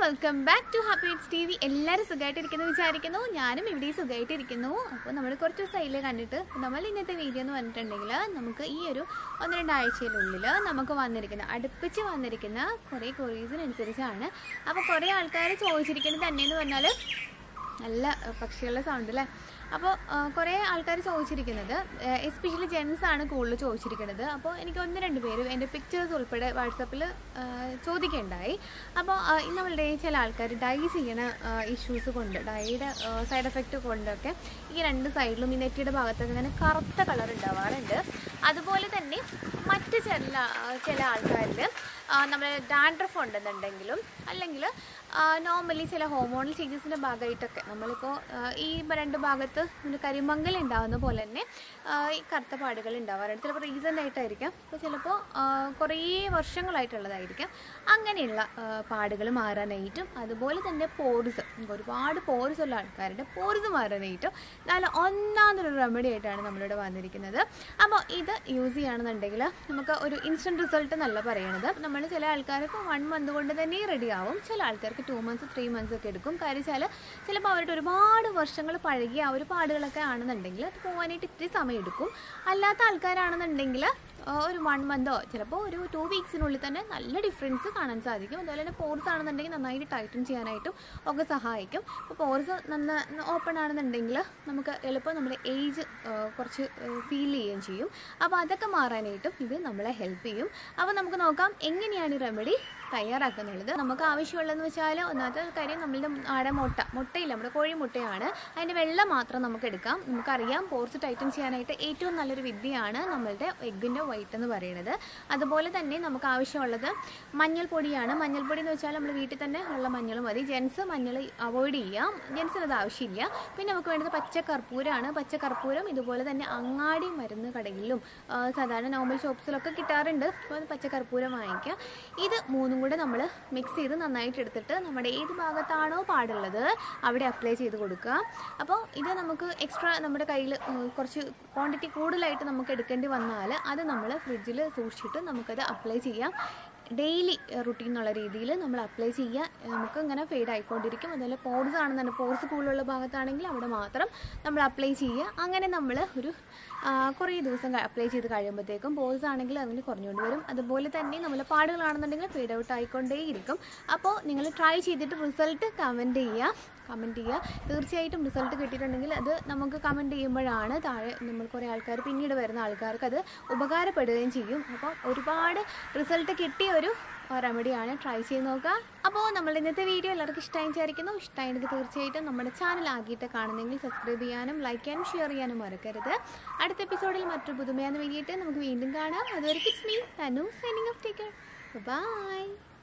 welcome back to happy its T V എല്ലാവരും സുഖമായിട്ടിരിക്കുന്നു വിചാരിക്കുന്നു ഞാനും ഇവിടെ സുഖമായിട്ടിരിക്കുന്നു അപ്പോൾ നമ്മൾ കുറച്ച് ദിവസമായില്ലേ കണ്ടിട്ട് നമ്മൾ ഇന്നത്തെ വീഡിയോ എന്ന് പറഞ്ഞിട്ടുണ്ടെങ്കിൽ നമുക്ക് ഈ ഒരു ഒന്ന് രണ്ടാഴ്ചയിലുള്ളിൽ നമുക്ക് വന്നിരിക്കുന്ന അടുപ്പിച്ച് വന്നിരിക്കുന്ന കുറേ കൊറീസിനനുസരിച്ചാണ് അപ്പോൾ കുറേ ആൾക്കാർ ചോദിച്ചിരിക്കുന്നത് തന്നെയെന്ന് പറഞ്ഞാൽ നല്ല അഹ് പക്ഷികളുടെ സൗണ്ട് അല്ലേ അപ്പോൾ കുറേ ആൾക്കാർ ചോദിച്ചിരിക്കുന്നത് എസ്പെഷ്യലി ജെൻസ് ആണ് കൂടുതൽ ചോദിച്ചിരിക്കുന്നത് അപ്പോൾ എനിക്ക് ഒന്ന് രണ്ട് പേര് എൻ്റെ പിക്ചേഴ്സ് ഉൾപ്പെടെ വാട്സപ്പിൽ ചോദിക്കുകയുണ്ടായി അപ്പോൾ നമ്മളുടെ ചില ആൾക്കാർ ഡൈ ചെയ്യണ ഇഷ്യൂസ് കൊണ്ട് ഡൈയുടെ സൈഡ് എഫക്റ്റ് കൊണ്ടൊക്കെ ഈ രണ്ട് സൈഡിലും ഈ നെറ്റിയുടെ ഭാഗത്തൊക്കെ ഇങ്ങനെ കറുത്ത കളർ ഉണ്ടാവാറുണ്ട് അതുപോലെ തന്നെ മറ്റ് ചില ചില ആൾക്കാരിൽ നമ്മൾ ഡാൻഡ്രഫ് ഉണ്ടെന്നുണ്ടെങ്കിലും അല്ലെങ്കിൽ നോർമലി ചില ഹോർമോണൽ ചേഞ്ചസിൻ്റെ ഭാഗമായിട്ടൊക്കെ നമ്മളിപ്പോൾ ഈ രണ്ട് ഭാഗത്ത് ഒരു കരിമങ്ങൽ ഉണ്ടാകുന്ന പോലെ തന്നെ ആ, ഈ കറുത്ത പാടുകൾ ഉണ്ടാവാറുണ്ട് ചിലപ്പോൾ റീസെൻ്റ് ആയിട്ടായിരിക്കാം അപ്പോൾ ചിലപ്പോൾ കുറേ വർഷങ്ങളായിട്ടുള്ളതായിരിക്കാം അങ്ങനെയുള്ള പാടുകൾ മാറാനായിട്ടും അതുപോലെ തന്നെ പോർസ് ഒരുപാട് പോർസ് ഉള്ള ആൾക്കാരുടെ പോർസ് മാറാനായിട്ടും നല്ല ഒന്നാമതൊരു റെമഡി ആയിട്ടാണ് നമ്മളിവിടെ വന്നിരിക്കുന്നത് അപ്പോൾ ഇത് യൂസ് ചെയ്യുകയാണെന്നുണ്ടെങ്കിൽ നമുക്ക് ഒരു ഇൻസ്റ്റൻറ്റ് റിസൾട്ട് എന്നല്ല പറയണത് നമ്മൾ ചില ആൾക്കാർക്ക് വൺ മന്ത് കൊണ്ട് തന്നെ റെഡി ആവും ചില ആൾക്കാർക്ക് ടു മന്ത്സ് ത്രീ മന്ത്സ് ഒക്കെ എടുക്കും കാര്യം വെച്ചാൽ ചിലപ്പോൾ അവരുടെ ഒരുപാട് വർഷങ്ങൾ പഴകിയ ആ ഒരു പാടുകളൊക്കെ ആണെന്നുണ്ടെങ്കിൽ അത് പോകാനായിട്ട് ഇത്തിരി സമയം എടുക്കും അല്ലാത്ത ആൾക്കാരാണെന്നുണ്ടെങ്കിൽ ആ, ഒരു വൺ മന്തോ ചിലപ്പോൾ ഒരു ടു വീക്സിനുള്ളിൽ തന്നെ നല്ല ഡിഫറൻസ് കാണാൻ സാധിക്കും അതുപോലെ തന്നെ പോർസ് ആണെന്നുണ്ടെങ്കിൽ നന്നായിട്ട് ടൈറ്റൻ ചെയ്യാനായിട്ടും ഒക്കെ സഹായിക്കും അപ്പോൾ പോർസ് നന്ന ഓപ്പൺ ആണെന്നുണ്ടെങ്കിൽ നമുക്ക് എളുപ്പം നമ്മുടെ ഏജ് കുറച്ച് ഫീൽ ചെയ്യുകയും ചെയ്യും അപ്പോൾ അതൊക്കെ മാറാനായിട്ടും ഇത് നമ്മളെ ഹെൽപ്പ് ചെയ്യും അപ്പോൾ നമുക്ക് നോക്കാം എങ്ങനെയാണ് ഈ റെമഡി തയ്യാറാക്കുന്നുള്ളത് നമുക്ക് ആവശ്യമുള്ളതെന്ന് വെച്ചാൽ ഒന്നാമത്തെ കാര്യം നമ്മളുടെ നാടൻ മുട്ട മുട്ടയില്ല നമ്മുടെ കോഴി മുട്ടയാണ് അതിൻ്റെ വെള്ള മാത്രം നമുക്ക് എടുക്കാം നമുക്കറിയാം പോർസ് ടൈറ്റൻ ചെയ്യാനായിട്ട് ഏറ്റവും നല്ലൊരു വിദ്യയാണ് നമ്മളുടെ എഗ്ഗിൻ്റെ വൈറ്റ് എന്ന് പറയുന്നത് അതുപോലെ തന്നെ നമുക്ക് ആവശ്യമുള്ളത് മഞ്ഞൾപ്പൊടിയാണ് മഞ്ഞൾപ്പൊടി എന്ന് വെച്ചാൽ നമ്മൾ വീട്ടിൽ തന്നെ ഉള്ള മഞ്ഞൾ മതി ജെൻസ് മഞ്ഞൾ അവോയ്ഡ് ചെയ്യാം ജെൻസിന് അത് ആവശ്യമില്ല പിന്നെ നമുക്ക് വേണ്ടത് പച്ച കർപ്പൂരമാണ് പച്ച കർപ്പൂരം ഇതുപോലെ തന്നെ അങ്ങാടി മരുന്ന് കടയിലും ആ, സാധാരണ നോർമൽ ഷോപ്സിലൊക്കെ കിട്ടാറുണ്ട് അപ്പോൾ അത് പച്ച കർപ്പൂരം വാങ്ങിക്കുക ഇത് മൂന്നും കൂടെ നമ്മൾ മിക്സ് ചെയ്ത് നന്നായിട്ട് എടുത്തിട്ട് നമ്മുടെ ഏത് ഭാഗത്താണോ പാടുള്ളത് അവിടെ അപ്ലൈ ചെയ്ത് കൊടുക്കുക അപ്പോൾ ഇത് നമുക്ക് എക്സ്ട്രാ നമ്മുടെ കയ്യിൽ കുറച്ച് ക്വാണ്ടിറ്റി കൂടുതലായിട്ട് നമുക്ക് എടുക്കേണ്ടി വന്നാൽ അത് നമ്മൾ ഫ്രിഡ്ജിൽ സൂക്ഷിച്ചിട്ട് നമുക്കത് അപ്ലൈ ചെയ്യാം ഡെയിലി റുട്ടീൻ എന്നുള്ള രീതിയിൽ നമ്മൾ അപ്ലൈ ചെയ്യുക നമുക്ക് ഇങ്ങനെ ഫെയ്ഡ് ആയിക്കൊണ്ടിരിക്കും അതുപോലെ പോർസ് ആണെന്നുണ്ടെങ്കിൽ പോർസ് കൂടുതലുള്ള ഭാഗത്താണെങ്കിൽ അവിടെ മാത്രം നമ്മൾ അപ്ലൈ ചെയ്യുക അങ്ങനെ നമ്മൾ ഒരു ആ, കുറേ ദിവസം അപ്ലൈ ചെയ്ത് കഴിയുമ്പോഴത്തേക്കും പോർസ് ആണെങ്കിൽ അതിന് കുറഞ്ഞുകൊണ്ട് വരും അതുപോലെ തന്നെ നമ്മൾ പാടുകളാണെന്നുണ്ടെങ്കിൽ ഫെയ്ഡ് ഔട്ട് ആയിക്കൊണ്ടേയിരിക്കും അപ്പോൾ നിങ്ങൾ ട്രൈ ചെയ്തിട്ട് റിസൾട്ട് കമൻറ്റ് ചെയ്യുക കമൻറ്റ് ചെയ്യുക തീർച്ചയായിട്ടും റിസൾട്ട് കിട്ടിയിട്ടുണ്ടെങ്കിൽ അത് നമുക്ക് കമൻറ്റ് ചെയ്യുമ്പോഴാണ് താഴെ നമ്മൾ കുറേ ആൾക്കാർ പിന്നീട് വരുന്ന ആൾക്കാർക്ക് അത് ഉപകാരപ്പെടുകയും ചെയ്യും അപ്പോൾ ഒരുപാട് റിസൾട്ട് കിട്ടിയ ഒരു റെമഡിയാണ് ട്രൈ ചെയ്ത് നോക്കുക അപ്പോൾ നമ്മുടെ ഇന്നത്തെ വീഡിയോ എല്ലാവർക്കും ഇഷ്ടമായി വിചാരിക്കുന്നു ഇഷ്ടമായെങ്കിൽ തീർച്ചയായിട്ടും നമ്മുടെ ചാനൽ ആകിയിട്ട് കാണുന്നെങ്കിൽ സബ്സ്ക്രൈബ് ചെയ്യാനും ലൈക്ക് ചെയ്യാനും ഷെയർ ചെയ്യാനും മറക്കരുത് അടുത്ത എപ്പിസോഡിൽ മറ്റൊരു പുതുമയാന്ന് വേണ്ടിയിട്ട് നമുക്ക് വീണ്ടും കാണാം അതുവരെ it's me Tanu signing off take by